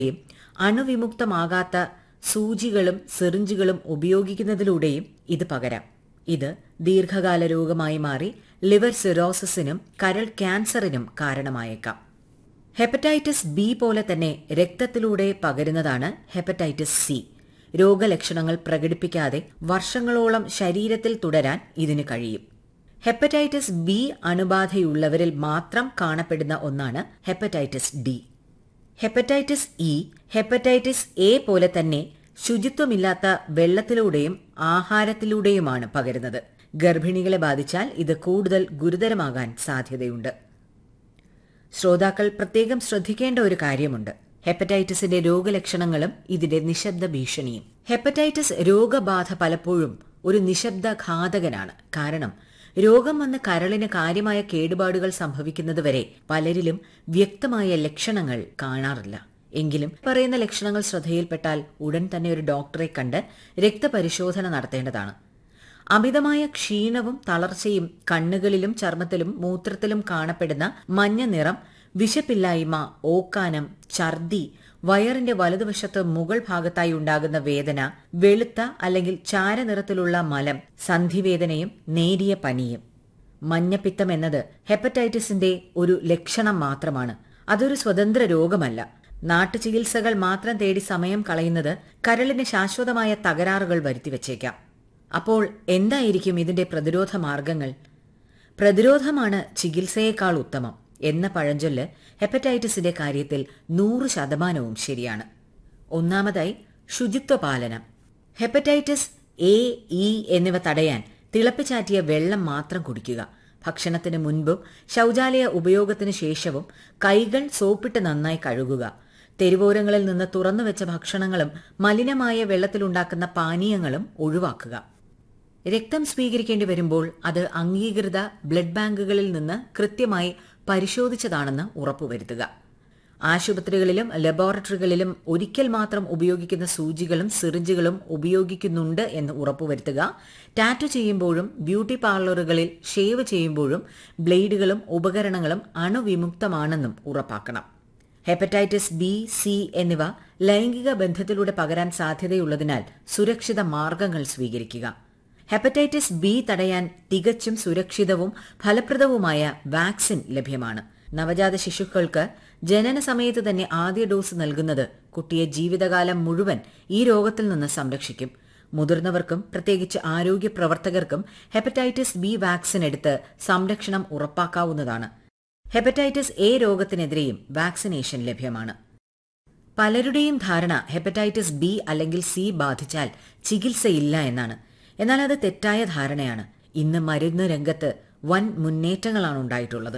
അണുവിമുക്തമാകാത്ത സൂചികളും സിറിഞ്ചുകളും ഉപയോഗിക്കുന്നതിലൂടെയും ഇത് പകരാം ഇത് ദീർഘകാല രോഗമായി മാറി ലിവർ സിറോസിസിനും കരൾ ക്യാൻസറിനും കാരണമായേക്കാം ഹെപ്പറ്റൈറ്റിസ് ബി പോലെ തന്നെ രക്തത്തിലൂടെ പകരുന്നതാണ് ഹെപ്പറ്റൈറ്റിസ് സി രോഗലക്ഷണങ്ങൾ പ്രകടിപ്പിക്കാതെ വർഷങ്ങളോളം ശരീരത്തിൽ തുടരാൻ ഇതിന് കഴിയും ഹെപ്പറ്റൈറ്റിസ് ബി അണുബാധയുള്ളവരിൽ മാത്രം കാണപ്പെടുന്ന ഒന്നാണ് hepatitis D hepatitis E hepatitis A പോലെ തന്നെ ശുചിത്വമില്ലാത്ത വെള്ളത്തിലൂടെയും ആഹാരത്തിലൂടെയുമാണ് പകരുന്നത് ഗർഭിണികളെ ബാധിച്ചാൽ ഇത് കൂടുതൽ ഗുരുതരമാകാൻ സാധ്യതയുണ്ട് ശ്രോതാക്കൾ പ്രത്യേകം ശ്രദ്ധിക്കേണ്ട ഒരു കാര്യമുണ്ട് ഹെപ്പറ്റൈറ്റിസിന്റെ രോഗലക്ഷണങ്ങളും ഇതിന്റെ നിശബ്ദ ഭീഷണിയും ഹെപ്പറ്റൈറ്റിസ് രോഗബാധ പലപ്പോഴും ഒരു നിശബ്ദ ഘാതകനാണ് കാരണം രോഗം വന്ന് കരളിന് കാര്യമായ കേടുപാടുകൾ സംഭവിക്കുന്നതുവരെ പലരിലും വ്യക്തമായ ലക്ഷണങ്ങൾ കാണാറില്ല എങ്കിലും പറയുന്ന ലക്ഷണങ്ങൾ ശ്രദ്ധയിൽപ്പെട്ടാൽ ഉടൻ തന്നെ ഒരു ഡോക്ടറെ കണ്ട് രക്തപരിശോധന നടത്തേണ്ടതാണ് അമിതമായ ക്ഷീണവും തളർച്ചയും കണ്ണുകളിലും ചർമ്മത്തിലും മൂത്രത്തിലും കാണപ്പെടുന്ന മഞ്ഞ നിറം വിശപ്പില്ലായ്മ ഓക്കാനം ഛർദി വയറിന്റെ വലതുവശത്ത് മുകൾ ഭാഗത്തായി ഉണ്ടാകുന്ന വേദന വെളുത്ത അല്ലെങ്കിൽ ചാരനിറത്തിലുള്ള മലം സന്ധിവേദനയും നേരിയ പനിയും മഞ്ഞപ്പിത്തം എന്നത് ഹെപ്പറ്റൈറ്റിസിന്റെ ഒരു ലക്ഷണം മാത്രമാണ് അതൊരു സ്വതന്ത്ര രോഗമല്ല നാട്ടുചികിത്സകൾ മാത്രം തേടി സമയം കളയുന്നത് കരളിന് ശാശ്വതമായ തകരാറുകൾ വരുത്തിവച്ചേക്കാം അപ്പോൾ എന്തായിരിക്കും ഇതിന്റെ പ്രതിരോധ മാർഗങ്ങൾ പ്രതിരോധമാണ് ചികിത്സയേക്കാൾ ഉത്തമം എന്ന പഴഞ്ചൊല്ല് ഹെപ്പറ്റൈറ്റിസിന്റെ കാര്യത്തിൽ നൂറ് ശതമാനവും ശരിയാണ് ഒന്നാമതായി ശുചിത്വ പാലനം ഹെപ്പറ്റൈറ്റിസ് എ ഇ എന്നിവ തടയാൻ തിളപ്പിച്ചാറ്റിയ വെള്ളം മാത്രം കുടിക്കുക ഭക്ഷണത്തിന് മുൻപും ശൌചാലയ ഉപയോഗത്തിന് ശേഷവും കൈകൾ സോപ്പിട്ട് നന്നായി കഴുകുക തെരുവോരങ്ങളിൽ നിന്ന് തുറന്നുവെച്ച ഭക്ഷണങ്ങളും മലിനമായ വെള്ളത്തിലുണ്ടാക്കുന്ന പാനീയങ്ങളും ഒഴിവാക്കുക രക്തം സ്വീകരിക്കേണ്ടി വരുമ്പോൾ അത് അംഗീകൃത ബ്ലഡ് ബാങ്കുകളിൽ നിന്ന് കൃത്യമായി പരിശോധിച്ചതാണെന്ന് ഉറപ്പുവരുത്തുക ആശുപത്രികളിലും ലബോറട്ടറികളിലും ഒരിക്കൽ മാത്രം ഉപയോഗിക്കുന്ന സൂചികളും സിറിഞ്ചുകളും ഉപയോഗിക്കുന്നുണ്ട് എന്ന് ഉറപ്പുവരുത്തുക ടാറ്റു ചെയ്യുമ്പോഴും ബ്യൂട്ടി പാർലറുകളിൽ ഷേവ് ചെയ്യുമ്പോഴും ബ്ലേഡുകളും ഉപകരണങ്ങളും അണുവിമുക്തമാണെന്നും ഉറപ്പാക്കണം ഹെപ്പറ്റൈറ്റിസ് ബി സി എന്നിവ ലൈംഗിക ബന്ധത്തിലൂടെ പകരാൻ സാധ്യതയുള്ളതിനാൽ സുരക്ഷിത മാർഗങ്ങൾ സ്വീകരിക്കുക ഹെപ്പറ്റൈറ്റിസ് ബി തടയാൻ തികച്ചും സുരക്ഷിതവും ഫലപ്രദവുമായ വാക്സിൻ ലഭ്യമാണ് നവജാത ശിശുക്കൾക്ക് ജനന സമയത്ത് തന്നെ ആദ്യ ഡോസ് നൽകുന്നത് കുട്ടിയെ ജീവിതകാലം മുഴുവൻ ഈ രോഗത്തിൽ നിന്ന് സംരക്ഷിക്കും മുതിർന്നവർക്കും പ്രത്യേകിച്ച് ആരോഗ്യ പ്രവർത്തകർക്കും ഹെപ്പറ്റൈറ്റിസ് ബി വാക്സിൻ എടുത്ത് സംരക്ഷണം ഉറപ്പാക്കാവുന്നതാണ് ഹെപ്പറ്റൈറ്റിസ് എ രോഗത്തിനെതിരെയും വാക്സിനേഷൻ ലഭ്യമാണ് പലരുടെയും ധാരണ ഹെപ്പറ്റൈറ്റിസ് ബി അല്ലെങ്കിൽ സി ബാധിച്ചാൽ ചികിത്സയില്ല എന്നാണ് എന്നാൽ അത് തെറ്റായ ധാരണയാണ് ഇന്ന് മരുന്ന് രംഗത്ത് വൻ മുന്നേറ്റങ്ങളാണ് ഉണ്ടായിട്ടുള്ളത്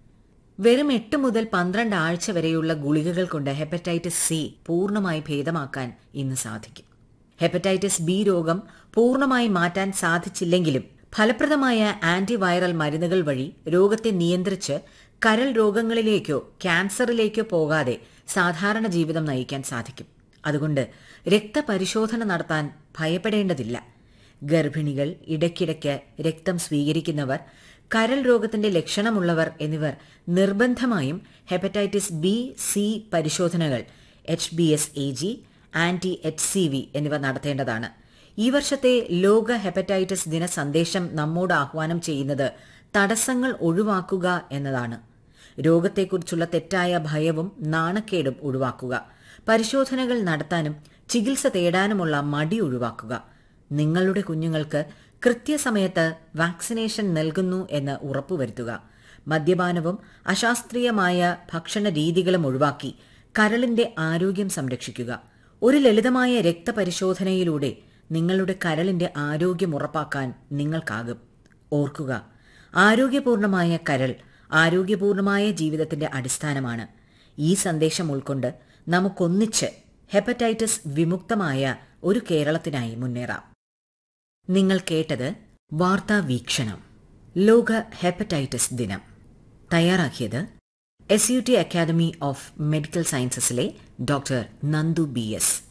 വെറും എട്ട് മുതൽ പന്ത്രണ്ട് ആഴ്ച വരെയുള്ള ഗുളികകൾ കൊണ്ട് ഹെപ്പറ്റൈറ്റിസ് സി പൂർണ്ണമായി ഭേദമാക്കാൻ ഇന്ന് സാധിക്കും ഹെപ്പറ്റൈറ്റിസ് ബി രോഗം പൂർണ്ണമായി മാറ്റാൻ സാധിച്ചില്ലെങ്കിലും ഫലപ്രദമായ ആന്റിവൈറൽ മരുന്നുകൾ വഴി രോഗത്തെ നിയന്ത്രിച്ച് കരൾ രോഗങ്ങളിലേക്കോ ക്യാൻസറിലേക്കോ പോകാതെ സാധാരണ ജീവിതം നയിക്കാൻ സാധിക്കും അതുകൊണ്ട് രക്തപരിശോധന നടത്താൻ ഭയപ്പെടേണ്ടതില്ല ഗർഭിണികൾ ഇടയ്ക്കിടയ്ക്ക് രക്തം സ്വീകരിക്കുന്നവർ കരൾ രോഗത്തിന്റെ ലക്ഷണമുള്ളവർ എന്നിവർ നിർബന്ധമായും ഹെപ്പറ്റൈറ്റിസ് ബി സി പരിശോധനകൾ H B S A G anti H C V എന്നിവ നടത്തേണ്ടതാണ് ഈ വർഷത്തെ ലോക ഹെപ്പറ്റൈറ്റിസ് ദിന സന്ദേശം നമ്മോട് ആഹ്വാനം ചെയ്യുന്നത് തടസ്സങ്ങൾ ഒഴിവാക്കുക എന്നതാണ് രോഗത്തെക്കുറിച്ചുള്ള തെറ്റായ ഭയവും നാണക്കേടും ഒഴിവാക്കുക പരിശോധനകൾ നടത്താനും ചികിത്സ തേടാനുമുള്ള മടി ഒഴിവാക്കുക നിങ്ങളുടെ കുഞ്ഞുങ്ങൾക്ക് കൃത്യസമയത്ത് വാക്സിനേഷൻ നൽകുന്നു എന്ന് ഉറപ്പുവരുത്തുക മദ്യപാനവും അശാസ്ത്രീയമായ ഭക്ഷണ രീതികളും ഒഴിവാക്കി കരളിന്റെ ആരോഗ്യം സംരക്ഷിക്കുക ഒരു ലളിതമായ രക്തപരിശോധനയിലൂടെ നിങ്ങളുടെ കരളിന്റെ ആരോഗ്യം ഉറപ്പാക്കാൻ നിങ്ങൾക്കാകും ഓർക്കുക ആരോഗ്യപൂർണമായ കരൾ ആരോഗ്യപൂർണമായ ജീവിതത്തിന്റെ അടിസ്ഥാനമാണ് ഈ സന്ദേശം ഉൾക്കൊണ്ട് നമുക്കൊന്നിച്ച് ഹെപ്പറ്റൈറ്റിസ് വിമുക്തമായ ഒരു കേരളത്തിനായി മുന്നേറാം നിങ്ങൾ കേട്ടത് വാർത്താ വീക്ഷണം ലോക ഹെപ്പറ്റൈറ്റിസ് ദിനം തയ്യാറാക്കിയത് S U T academy of medical സയൻസസിലെ ഡോക്ടർ നന്ദു ബി എസ്